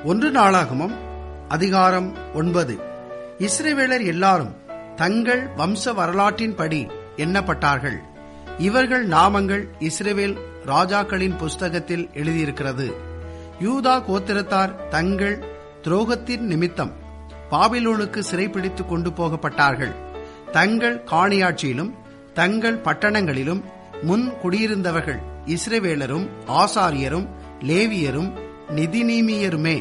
ஒன்று நாளாகமும் அதிகாரம் ஒன்பது இஸ்ரவேலர் எல்லாரும் தங்கள் வம்ச வரலாற்றின்படி எண்ணப்பட்டார்கள் இவர்கள் நாமங்கள் இஸ்ரவேல் ராஜாக்களின் புஸ்தகத்தில் எழுதியிருக்கிறது யூதா கோத்திரத்தார் தங்கள் துரோகத்தின் நிமித்தம் பாபிலோனுக்கு சிறைப்பிடித்துக் கொண்டு போகப்பட்டார்கள் தங்கள் காணியாட்சியிலும் தங்கள் பட்டணங்களிலும் முன் குடியிருந்தவர்கள் இஸ்ரவேலரும் ஆசாரியரும் லேவியரும் நிதிநீமியருமே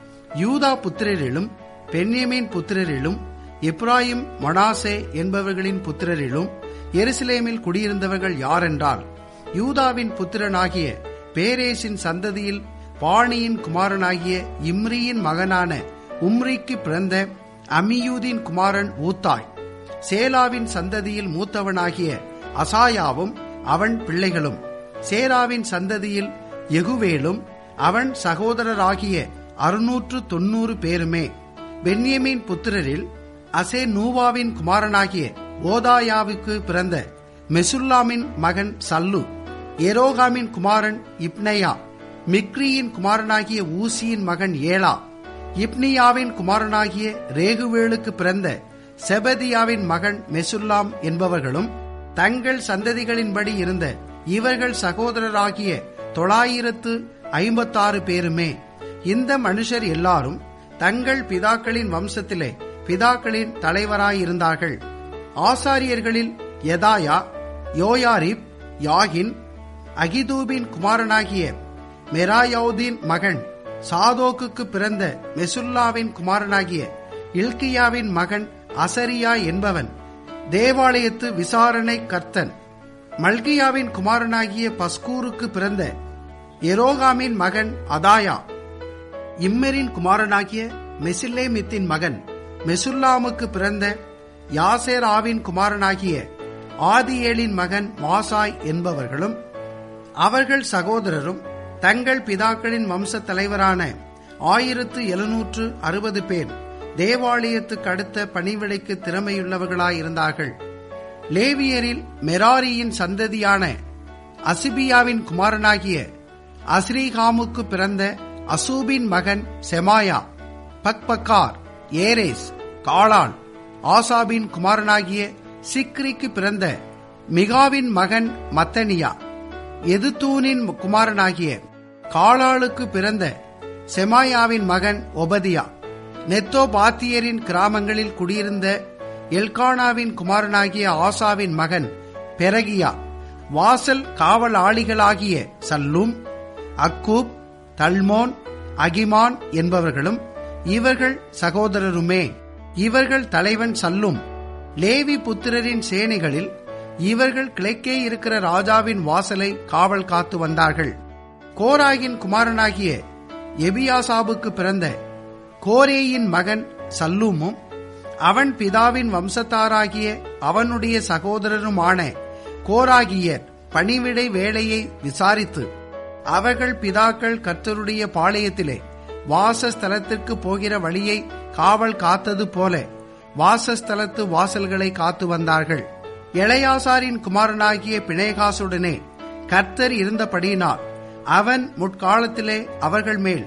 யூதா புத்திரரிலும் பென்யமீன் புத்திரரிலும் எப்ராயிம் மனாசே என்பவர்களின் புத்திரரிலும் எருசலேமில் குடியிருந்தவர்கள் யாரென்றால் யூதாவின் புத்திரனாகிய பேரேசின் சந்ததியில் பாணியின் குமாரனாகிய இம்ரியின் மகனான உம்ரிக்கு பிறந்த அமியூதின் குமாரன் ஊத்தாய் சேலாவின் சந்ததியில் மூத்தவனாகிய அசாயாவும் அவன் பிள்ளைகளும் சேராவின் சந்ததியில் எகுவேலும் அவன் சகோதரராகிய அறுநூற்று தொன்னூறு பேருமே பென்யமீன் புத்திரரில் அசே நூவாவின் குமாரனாகிய ஓதாயாவுக்கு பிறந்த மெசுல்லாமின் மகன் சல்லு எரோகாமின் குமாரன் இப்னையா மிக்ரியின் குமாரனாகிய ஊசியின் மகன் ஏலா இப்னியாவின் குமாரனாகிய ரேகுவேலுக்கு பிறந்த செபதியாவின் மகன் மெசுல்லாம் என்பவர்களும் தங்கள் சந்ததிகளின்படி இருந்த இவர்கள் சகோதரராகிய தொள்ளாயிரத்து ஐம்பத்தாறு பேருமே இந்த மனுஷர் எல்லாரும் தங்கள் பிதாக்களின் வம்சத்திலே பிதாக்களின் தலைவராயிருந்தார்கள் ஆசாரியர்களில் யதாயா யோயாரிப் யாகின் அகிதூபின் குமாரனாகிய மெராயௌதீன் மகன் சாதோக்குக்கு பிறந்த மெசுல்லாவின் குமாரனாகிய இல்கியாவின் மகன் அசரியா என்பவன் தேவாலயத்து விசாரணை கர்த்தன் மல்கியாவின் குமாரனாகிய பஸ்கூருக்கு பிறந்த எரோகாமின் மகன் அதாயா இம்மரின் குமாரனாகிய மெசில்லேமித்தின் மகன் மெசுல்லாமுக்கு பிறந்த யாசேராவின் குமாரனாகிய ஆதியேலின் மகன் மாசாய் என்பவர்களும் அவர்கள் சகோதரரும் தங்கள் பிதாக்களின் வம்ச தலைவரான ஆயிரத்து எழுநூற்று அறுபது பேர் தேவாலயத்துக்கு அடுத்த பணிவிடைக்கு திறமையுள்ளவர்களாயிருந்தார்கள் லேவியரில் மெராரியின் சந்ததியான அசிபியாவின் குமாரனாகிய அஸ்ரீகாமுக்கு பிறந்த அசூபின் மகன் செமாயா பக்பக்கார் ஏரேஸ் காளான் ஆசாபின் குமாரனாகிய சிக்ரிக்கு பிறந்த மிகாவின் மகன் மத்தனியா எதுத்தூனின் குமாரனாகிய காளாளுக்கு பிறந்த செமாயாவின் மகன் ஒபதியா நெத்தோ பாத்தியரின் கிராமங்களில் குடியிருந்த எல்கானாவின் குமாரனாகிய ஆசாவின் மகன் பெரகியா வாசல் காவலாளிகளாகிய சல்லூம் அக்கூப் தல்மோன் அகிமான் என்பவர்களும் இவர்கள் சகோதரருமே இவர்கள் தலைவன் சல்லும் லேவி புத்திரரின் சேனைகளில் இவர்கள் கிழக்கே இருக்கிற ராஜாவின் வாசலை காவல் காத்து வந்தார்கள் கோராகின் குமாரனாகிய எபியாசாபுக்கு பிறந்த கோரேயின் மகன் சல்லூமும் அவன் பிதாவின் வம்சத்தாராகிய அவனுடைய சகோதரருமான கோராகியர் பணிவிடை வேலையை விசாரித்து அவர்கள் பிதாக்கள் கர்த்தருடைய பாளையத்திலே வாசஸ்தலத்திற்கு போகிற வழியை காவல் காத்தது போல வாசஸ்தலத்து வாசல்களை காத்து வந்தார்கள் இளையாசாரின் குமாரனாகிய பிணைகாசுடனே கர்த்தர் இருந்தபடியினால் அவன் முற்காலத்திலே அவர்கள் மேல்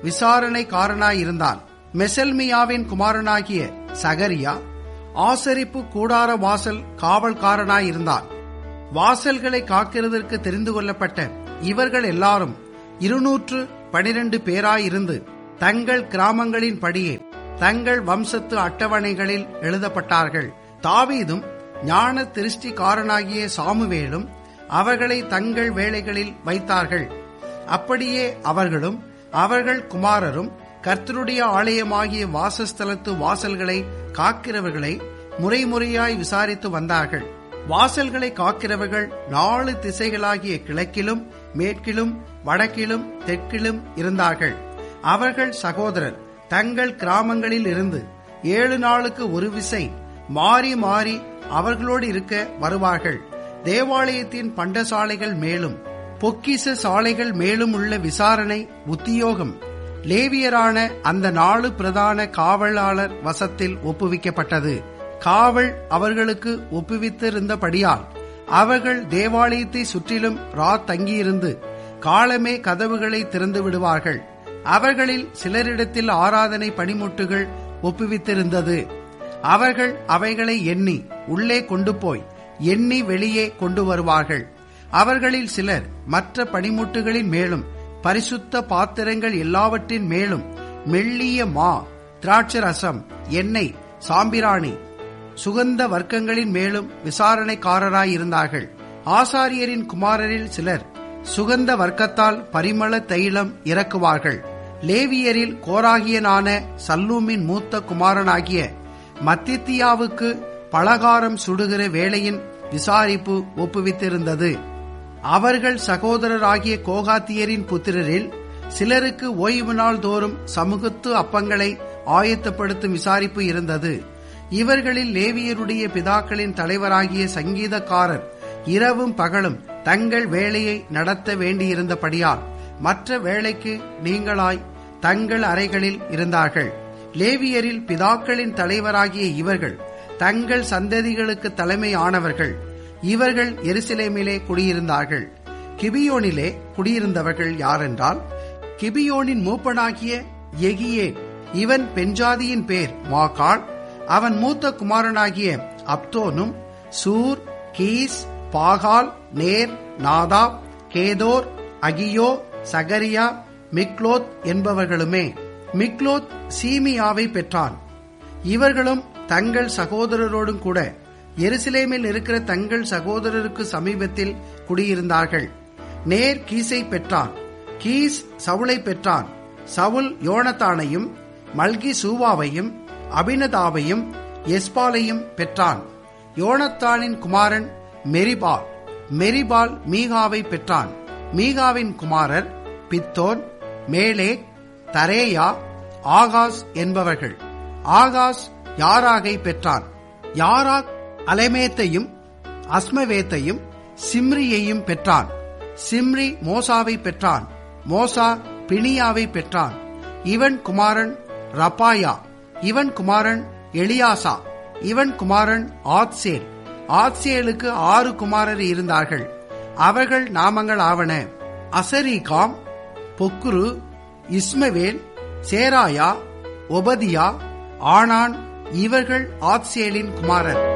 விசாரணைக்காரனாயிருந்தான் மெசல்மியாவின் குமாரனாகிய சகரியா ஆசரிப்பு கூடார வாசல் காவல்காரனாயிருந்தான் வாசல்களை காக்கிறதற்கு தெரிந்து கொள்ளப்பட்ட இவர்கள் எல்லாரும் இருநூற்று பனிரெண்டு பேராயிருந்து தங்கள் கிராமங்களின் படியே தங்கள் வம்சத்து அட்டவணைகளில் எழுதப்பட்டார்கள் தாவீதும் ஞான திருஷ்டிக்காரனாகிய சாமுவேலும் அவர்களை தங்கள் வேலைகளில் வைத்தார்கள் அப்படியே அவர்களும் அவர்கள் குமாரரும் கர்த்தருடைய ஆலயமாகிய வாசஸ்தலத்து வாசல்களை காக்கிறவர்களை முறைமுறையாய் விசாரித்து வந்தார்கள் வாசல்களை காக்கிறவர்கள் நாலு திசைகளாகிய கிழக்கிலும் மேற்கிலும் வடக்கிலும் தெற்கிலும் இருந்தார்கள் அவர்கள் சகோதரர் தங்கள் கிராமங்களில் இருந்து ஏழு நாளுக்கு ஒரு விசை மாறி மாறி அவர்களோடு இருக்க வருவார்கள் தேவாலயத்தின் பண்டசாலைகள் மேலும் பொக்கிச சாலைகள் மேலும் உள்ள விசாரணை உத்தியோகம் லேவியரான அந்த நாலு பிரதான காவலாளர் வசத்தில் ஒப்புவிக்கப்பட்டது காவல் அவர்களுக்கு ஒப்புவித்திருந்தபடியால் அவர்கள் தேவாலயத்தை சுற்றிலும் ரா தங்கியிருந்து காலமே கதவுகளை திறந்து விடுவார்கள் அவர்களில் சிலரிடத்தில் ஆராதனை பணிமுட்டுகள் ஒப்புவித்திருந்தது அவர்கள் அவைகளை எண்ணி உள்ளே கொண்டு போய் எண்ணி வெளியே கொண்டு வருவார்கள் அவர்களில் சிலர் மற்ற பணிமுட்டுகளின் மேலும் பரிசுத்த பாத்திரங்கள் எல்லாவற்றின் மேலும் மெல்லிய மா திராட்சரசம் எண்ணெய் சாம்பிராணி சுகந்த வர்க்கங்களின் மேலும் விசாரணைக்காரராயிருந்தார்கள் ஆசாரியரின் குமாரரில் சிலர் சுகந்த வர்க்கத்தால் பரிமள தைலம் இறக்குவார்கள் லேவியரில் கோராகியனான சல்லூமின் மூத்த குமாரனாகிய மத்தித்தியாவுக்கு பலகாரம் சுடுகிற வேளையின் விசாரிப்பு ஒப்புவித்திருந்தது அவர்கள் சகோதரராகிய கோகாத்தியரின் புத்திரரில் சிலருக்கு ஓய்வு நாள் தோறும் சமூகத்து அப்பங்களை ஆயத்தப்படுத்தும் விசாரிப்பு இருந்தது இவர்களில் லேவியருடைய பிதாக்களின் தலைவராகிய சங்கீதக்காரர் இரவும் பகலும் தங்கள் வேலையை நடத்த வேண்டியிருந்தபடியால் மற்ற வேலைக்கு நீங்களாய் தங்கள் அறைகளில் இருந்தார்கள் லேவியரில் பிதாக்களின் தலைவராகிய இவர்கள் தங்கள் சந்ததிகளுக்கு தலைமையானவர்கள் இவர்கள் எருசலேமிலே குடியிருந்தார்கள் கிபியோனிலே குடியிருந்தவர்கள் யாரென்றால் கிபியோனின் மூப்பனாகிய எகியே இவன் பெஞ்சாதியின் பேர் மாகாள் அவன் மூத்த குமாரனாகிய அப்தோனும் சூர் Kish Baal Ner Nadab Gedor Ahio Zechariah Mikloth என்பவர்களுமே மிக்லோத் சீமியாவை பெற்றான் இவர்களும் தங்கள் சகோதரரோடும் கூட எருசலேமில் இருக்கிற தங்கள் சகோதரருக்கு சமீபத்தில் குடியிருந்தார்கள் நேர் கீசை பெற்றான் கீஸ் சவுளை பெற்றான் சவுல் யோனத்தானையும் மல்கி சூவாவையும் அபினதாவையும் எஸ்பாலையும் பெற்றான் யோனத்தானின் குமாரன் மெரிபால் மெரிபால் மீகாவை பெற்றான் மீகாவின் குமாரர் பித்தோன் மேலே தரேயா ஆகாஸ் என்பவர்கள் ஆகாஸ் யாராகை பெற்றான் யாராக் அலைமேத்தையும் அஸ்மவேத்தையும் சிம்ரியையும் பெற்றான் சிம்ரி மோசாவை பெற்றான் மோசா பிணியாவை பெற்றான் இவன் குமாரன் ரப்பாயா இவன் குமாரன் எலியாசா இவன் குமாரன் ஆத்சேல் ஆத்சேலுக்கு ஆறு குமாரர் இருந்தார்கள் அவர்கள் நாமங்கள் ஆவன அசரிகாம் பொக்குரு இஸ்மவேல் சேராயா ஒபதியா ஆனான் இவர்கள் ஆத்சேலின் குமாரர்